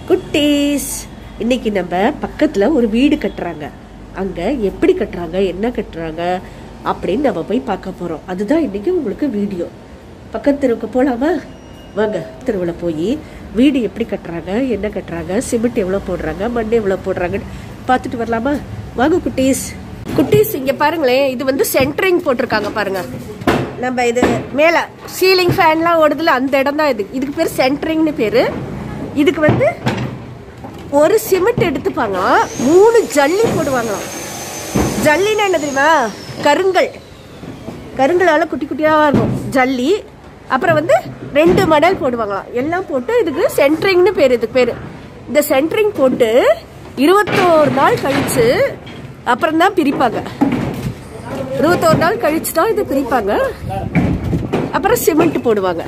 குட்டீஸ் இன்னைக்கு நம்ம பக்கத்துல ஒரு வீடு கட்டுறாங்க அங்க எப்படி கட்டுறாங்க என்ன கட்டுறாங்க அப்படின்னு நம்ம போய் பார்க்க போறோம் அதுதான் இன்னைக்கு உங்களுக்கு வீடியோ பக்கத்து தெருவுக்கு போலாமா வாங்க தெருவில் போய் வீடு எப்படி கட்டுறாங்க என்ன கட்டுறாங்க சிமெண்ட் எவ்வளோ போடுறாங்க மண் எவ்வளோ போடுறாங்கன்னு பார்த்துட்டு வரலாமா வாங்க குட்டீஸ் குட்டீஸ் இங்க பாருங்களேன் இது வந்து சென்டரிங் போட்டிருக்காங்க பாருங்க நம்ம இது மேல சீலிங் ஃபேன்லாம் ஓடுதுல அந்த இடம் தான் இது இதுக்கு பேர் சென்டரிங்னு பேரு இதுக்கு வந்து ஒரு சிமெண்ட் எடுத்துப்பாங்க மூணு ஜல்லி போடுவாங்களாம் ஜல்லின்னா என்ன தெரியுமா கருங்கல் கருங்கலால குட்டி குட்டியாக இருக்கும் ஜல்லி அப்புறம் வந்து ரெண்டு மடல் போடுவாங்களாம் எல்லாம் போட்டு இதுக்கு சென்ட்ரிங்னு பேர் இதுக்கு பேர் இந்த சென்ட்ரிங் போட்டு இருபத்தோரு நாள் கழிச்சு அப்புறம் தான் பிரிப்பாங்க இருபத்தோரு நாள் கழிச்சு தான் இது பிரிப்பாங்க அப்புறம் சிமெண்ட் போடுவாங்க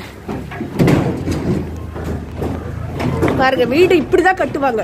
பாருங்க வீடு இப்படிதான் கட்டுவாங்க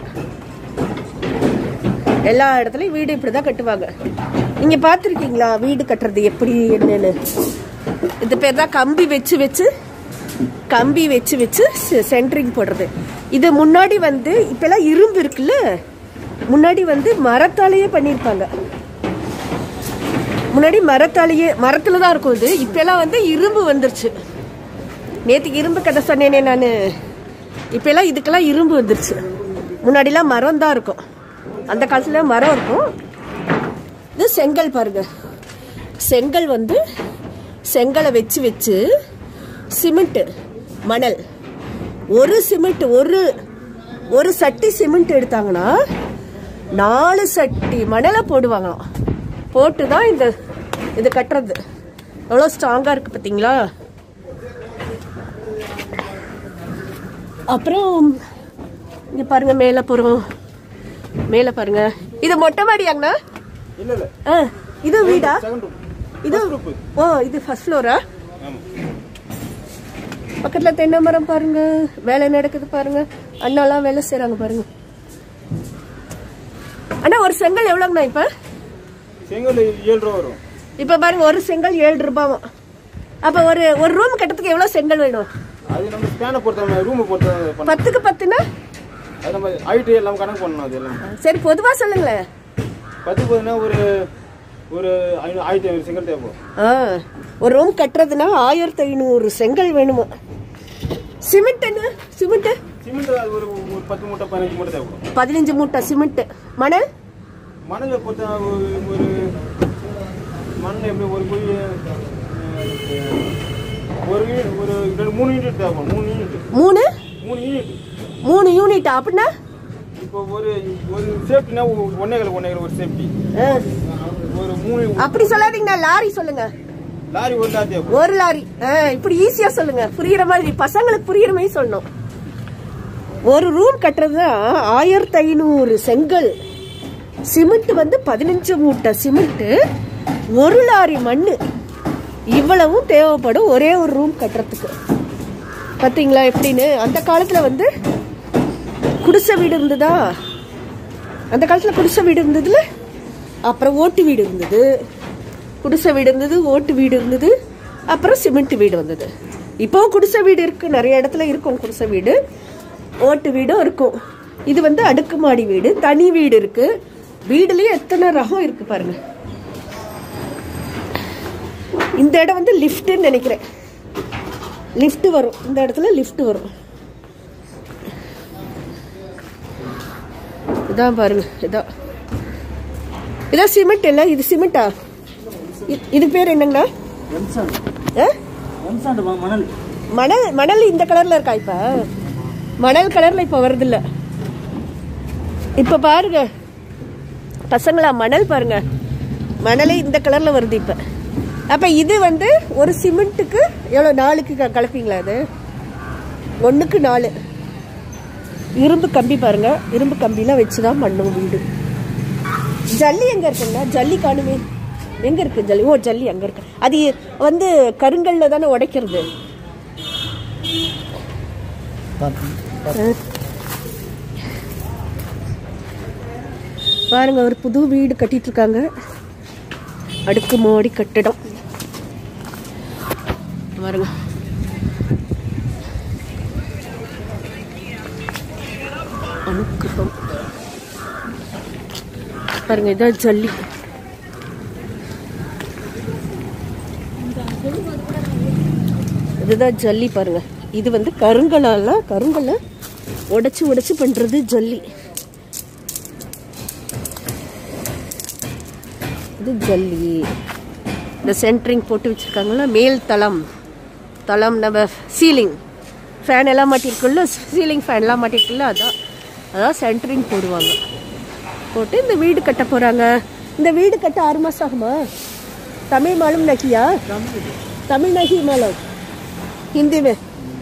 எல்லா இடத்துலயும் வீடு இப்படிதான் கட்டுவாங்க நீங்க பாத்திருக்கீங்களா வீடு கட்டுறது எப்படி என்னன்னு இது பேர் தான் கம்பி வச்சு வச்சு கம்பி வச்சு வச்சு சென்ட்ரிங் போடுறது இது முன்னாடி வந்து இப்பெல்லாம் இரும்பு இருக்குல்ல முன்னாடி வந்து மரத்தாலேயே பண்ணியிருப்பாங்க முன்னாடி மரத்தாலேயே மரத்துல தான் இருக்கும் இது இப்பெல்லாம் வந்து இரும்பு வந்துருச்சு நேற்றுக்கு இரும்பு கதை சொன்னேனே நான் இப்பெல்லாம் இதுக்கெல்லாம் இரும்பு வந்துருச்சு முன்னாடிலாம் மரம் தான் இருக்கும் அந்த காலத்துல மரம் இருக்கும் இது செங்கல் பாருங்க செங்கல் வந்து செங்கலை வச்சு வச்சு சிமெண்ட் மணல் ஒரு சிமெண்ட் ஒரு ஒரு சட்டி சிமெண்ட் எடுத்தாங்கன்னா நாலு சட்டி மணலை போடுவாங்களாம் போட்டு தான் இந்த இது கட்டுறது எவ்வளோ ஸ்ட்ராங்காக இருக்குது பார்த்தீங்களா அப்புறம் இங்க பாருங்க மேலே போகிறோம் மேலே பாருங்க இது மொட்டை மாடியாங்கண்ணா இல்ல இல்ல ஆ இது வீடா செகண்ட் ரூம் இது ஓ இது ஃபர்ஸ்ட் ஃப்ளோரா ஆமா பக்கத்துல தென்னை மரம் பாருங்க வேலை நடக்குது பாருங்க அண்ணாலாம் வேலை செய்றாங்க பாருங்க அண்ணா ஒரு செங்கல் எவ்வளோங்கண்ணா இப்ப செங்கல் ஏழு ரூபா வரும் இப்ப பாருங்க ஒரு செங்கல் ஏழு ரூபாவும் அப்ப ஒரு ஒரு ரூம் கட்டுறதுக்கு எவ்வளவு செங்கல் வேணும் அது நம்ம ஸ்பேனை பொறுத்த ரூமை பொறுத்த பண்ண பத்துக்கு பத்துனா அது நம்ம ஹைட்டு எல்லாம் கணக்கு பண்ணணும் அது எல்லாம் சரி பொதுவா சொல்லுங்களேன் பத்து போதுன்னா ஒரு ஒரு ஐநூறு ஆயிரத்தி ஐநூறு செங்கல் தேவைப்படும் ஆ ஒரு ரூம் கட்டுறதுன்னா ஆயிரத்தி ஐநூறு செங்கல் வேணுமா சிமெண்ட் என்ன சிமெண்ட் சிமெண்ட் அது ஒரு ஒரு பத்து மூட்டை பதினஞ்சு மூட்டை தேவைப்படும் பதினஞ்சு மூட்டை சிமெண்ட் மணல் மணலை பொறுத்த ஒரு ஒரு மண் எப்படி ஒரு குழி அஹ், ஒரு யூனிட் ஒரு ரெண்டு மூணு யூனிட் தேவைப்படும் மூணு யூனிட் மூணு மூணு யூனிட் மூணு யூனிட் அப்படின்னா இப்போ ஒரு ஒரு சேஃப்டினா ஒன்னேகள் ஒன்னேகள் ஒரு சேஃப்டி ஆ, ஒரு மூணு அப்படி சொல்லாதீங்கண்ணா லாரி சொல்லுங்க லாரி ஒரு லாரி தேவைப்படும் ஒரு லாரி ஆ, இப்படி ஈஸியா சொல்லுங்க புரியுற மாதிரி பசங்களுக்கு புரியுற மாதிரி சொல்லணும் ஒரு ரூம் கட்டுறதுதான் ஆயிரத்தி ஐநூறு செங்கல் சிமெண்ட் வந்து பதினஞ்சு மூட்டை சிமெண்ட் ஒரு லாரி மண்ணு இவ்வளவும் தேவைப்படும் ஒரே ஒரு ரூம் கட்டுறதுக்கு பாத்தீங்களா எப்படின்னு அந்த காலத்துல வந்து குடிசை வீடு இருந்ததா அந்த காலத்துல குடிசை வீடு இருந்ததுல அப்புறம் ஓட்டு வீடு இருந்தது குடிசை வீடு இருந்தது ஓட்டு வீடு இருந்தது அப்புறம் சிமெண்ட் வீடு வந்தது இப்போ குடிசை வீடு இருக்கு நிறைய இடத்துல இருக்கும் குடிசை வீடு ஓட்டு வீடும் இருக்கும் இது வந்து அடுக்குமாடி வீடு தனி வீடு இருக்கு வீடுலயே எத்தனை ரகம் இருக்கு பாருங்க இந்த இடம் வந்து லிஃப்ட்னு நினைக்கிறேன் லிஃப்ட் வரும் இந்த இடத்துல லிஃப்ட் வரும் இதான் பாருங்க இதான் இதான் சிமெண்ட் இல்ல இது சிமெண்டா இ- இது பேர் என்னங்கண்ணா ஆ? மணல் மணல் மணல் இந்த கலர்ல இருக்கா இப்ப மணல் கலர்ல இப்ப வருது இல்ல இப்ப பாருங்க பசங்களா மணல் பாருங்க மணலே இந்த கலர்ல வருது இப்ப அப்ப இது வந்து ஒரு சிமெண்ட்டுக்கு எவ்வளவு நாளுக்கு க- கலப்பீங்களா அது ஒண்ணுக்கு நாலு இரும்பு கம்பி பாருங்க இரும்பு கம்பிலாம் வச்சுதான் பண்ணும் வீடு ஜல்லி எங்க இருக்குங்க ஜல்லி காணுமே எங்க இருக்கு ஜல்லி ஓ ஜல்லி அங்க இருக்கு அது வந்து கருங்கல்ல தானே உடைக்கிறது பாருங்க ஒரு புது வீடு கட்டிட்டு இருக்காங்க அடுக்குமாடி கட்டிடம் பாருங்க அனுக்கிரகம் பாருங்க இதான் ஜல்லி இதுதான் ஜல்லி பாருங்க இது வந்து கருங்கலால கருங்கலை உடைச்சு உடைச்சு பண்றது ஜல்லி இது ஜல்லி இந்த சென்ட்ரிங் போட்டு வச்சிருக்காங்களா மேல் தளம் தளம் நம்ம சீலிங் ஃபேன் எல்லாம் மாட்டிருக்குல்ல சீலிங் ஃபேன் எல்லாம் மாட்டிருக்குல்ல அதான் அதான் சென்ட்ரிங் போடுவாங்க போட்டு இந்த வீடு கட்ட போறாங்க இந்த வீடு கட்ட ஆறு மாசம் ஆகுமா தமிழ் மாலும் நகியா தமிழ் நகி மாலம் ஹிந்தி மே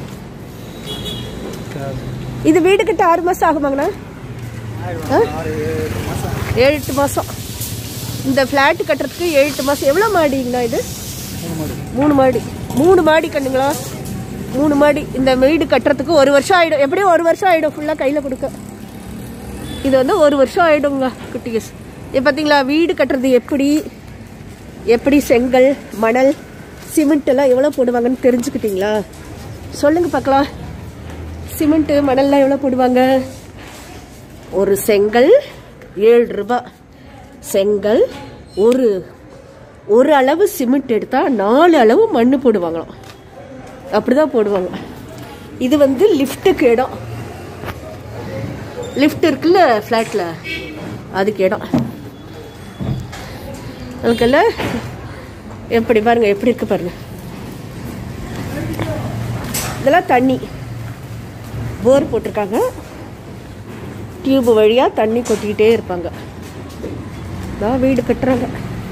இது வீடு கட்ட ஆறு மாசம் ஆகுமாங்கண்ணா ஆ? ஏழு எட்டு மாசம் இந்த ஃப்ளாட் கட்டுறதுக்கு ஏழு எட்டு மாசம் எவ்வளோ மாடிங்கண்ணா இது மூணு மாடி மூணு மாடி கண்ணுங்களா மூணு மாடி இந்த வீடு கட்டுறதுக்கு ஒரு வருஷம் ஆயிடும் எப்படியும் ஒரு வருஷம் ஆயிடும் ஃபுல்லாக கையில் கொடுக்க இது வந்து ஒரு வருஷம் ஆயிடுங்க குட்டிஸ் இப்போ பார்த்தீங்களா வீடு கட்டுறது எப்படி எப்படி செங்கல் மணல் சிமெண்ட் எல்லாம் எவ்வளோ போடுவாங்கன்னு தெரிஞ்சுக்கிட்டீங்களா சொல்லுங்க பார்க்கலாம் சிமெண்ட்டு மணல்லாம் எவ்வளோ போடுவாங்க ஒரு செங்கல் ஏழு ரூபாய் செங்கல் ஒரு ஒரு அளவு சிமெண்ட் எடுத்தால் நாலு அளவு மண் போடுவாங்களாம் அப்படிதான் போடுவாங்க இது வந்து லிஃப்ட்டுக்கு இடம் லிஃப்ட் இருக்குல்ல ஃப்ளாட்டில் அதுக்கு இடம் அதுக்கெல்லாம் எப்படி பாருங்க எப்படி இருக்கு பாருங்க இதெல்லாம் தண்ணி போர் போட்டிருக்காங்க டியூப் வழியாக தண்ணி கொட்டிக்கிட்டே இருப்பாங்க தான் வீடு கட்டுறாங்க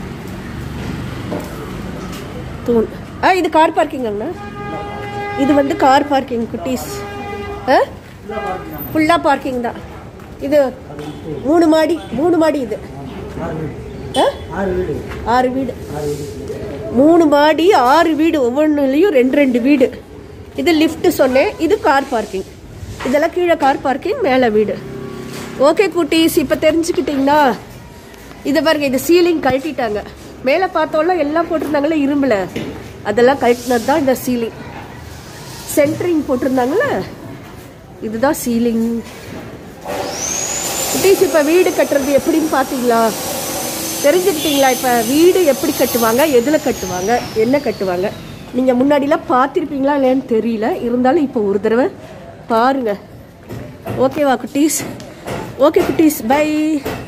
தூண் ஆ இது கார் பார்க்கிங் அண்ணா இது வந்து கார் பார்க்கிங் குட்டீஸ் ஆ ஃபுல்லாக பார்க்கிங் தான் இது மூணு மாடி மூணு மாடி இது ஆ? ஆறு வீடு மூணு மாடி ஆறு வீடு ஒவ்வொன்றுலையும் ரெண்டு ரெண்டு வீடு இது லிஃப்ட் சொன்னேன் இது கார் பார்க்கிங் இதெல்லாம் கீழே கார் பார்க்கிங் மேலே வீடு ஓகே குட்டீஸ் இப்போ தெரிஞ்சுக்கிட்டீங்களா இதை பாருங்க இது சீலிங் கழட்டிட்டாங்க மேலே பார்த்தோம்ல எல்லாம் போட்டிருந்தாங்களே இரும்புல அதெல்லாம் கழட்டினது தான் இந்த சீலிங் சென்ட்ரிங் போட்டிருந்தாங்களே இதுதான் சீலிங் குட்டீஸ் இப்போ வீடு கட்டுறது எப்படின்னு பார்த்தீங்களா தெரிஞ்சுக்கிட்டீங்களா இப்போ வீடு எப்படி கட்டுவாங்க எதில் கட்டுவாங்க என்ன கட்டுவாங்க நீங்கள் முன்னாடிலாம் பார்த்துருப்பீங்களா இல்லையான்னு தெரியல இருந்தாலும் இப்போ ஒரு தடவை பாருங்க ஓகேவா குட்டீஸ் ஓகே குட்டீஸ் பை